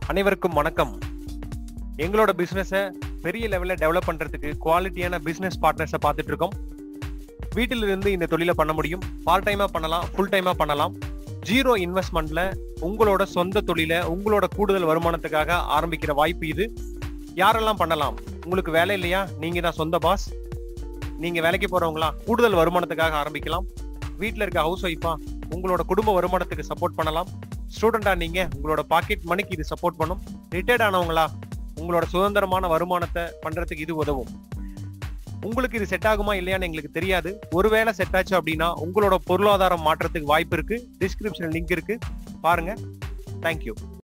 அனைவருக்கும் வணக்கம் எங்களோட பிசினஸை பெரிய லெவலில் டெவலப் பண்றதுக்கு குவாலிட்டியான பிசினஸ் பார்ட்னர்ஸை பார்த்துட்டு இருக்கோம் வீட்டில இருந்து இந்த தொழிலை பண்ண முடியும் பார்ட் டைமா பண்ணலாம் ஃபுல் டைமா பண்ணலாம் ஜீரோ இன்வெஸ்ட்மெண்ட்ல உங்களோட சொந்த தொழிலை உங்களோட கூடுதல் வருமானத்துக்காக ஆரம்பிக்கிற வாய்ப்பு இது யாரெல்லாம் பண்ணலாம் உங்களுக்கு வேலை இல்லையா நீங்க தான் சொந்த பாஸ் நீங்க வேலைக்கு போறவங்களா கூடுதல் வருமானத்துக்காக ஆரம்பிக்கலாம் வீட்டில் இருக்க ஹவுஸ் ஒய்ஃபா உங்களோட குடும்ப வருமானத்துக்கு சப்போர்ட் பண்ணலாம் ஸ்டூடெண்டா நீங்க உங்களோட பாக்கெட் மணிக்கு இது சப்போர்ட் பண்ணும் ரிட்டையர்ட் ஆனவங்களா உங்களோட சுதந்திரமான வருமானத்தை பண்றதுக்கு இது உதவும் உங்களுக்கு இது செட் ஆகுமா இல்லையான்னு எங்களுக்கு தெரியாது ஒருவேளை செட் ஆச்சு அப்படின்னா உங்களோட பொருளாதாரம் மாற்றத்துக்கு வாய்ப்பு இருக்கு டிஸ்கிரிப்ஷன் லிங்க் இருக்கு பாருங்க தேங்க்யூ